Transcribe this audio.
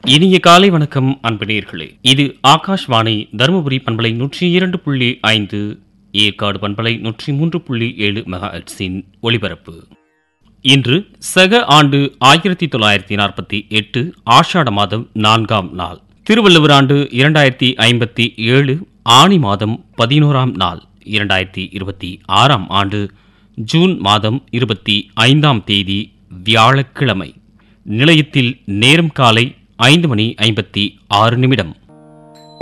இனிய காலை வணக்கம் அன்பு நேயர்களே இது ஆகாஷ்வாணி தருமபுரி பண்பலை நூற்றி இரண்டு புள்ளி ஐந்து ஏற்காடு பண்பலை நூற்றி மூன்று புள்ளி ஏழு மெகா ஹெர்ட்ஸின் ஒலிபரப்பு இன்று சக ஆண்டு ஆயிரத்தி தொள்ளாயிரத்தி நாற்பத்தி எட்டு ஆஷாட மாதம் நான்காம் நாள் திருவள்ளுவர் ஆண்டு இரண்டாயிரத்தி ஐம்பத்தி ஏழு ஆணி மாதம் பதினோராம் நாள் இரண்டாயிரத்தி இருபத்தி ஆறாம் ஆண்டு ஜூன் மாதம் இருபத்தி ஐந்தாம் தேதி வியாழக்கிழமை நிலையத்தில் நேரம் காலை ஐந்து மணி ஐம்பத்தி ஆறு நிமிடம்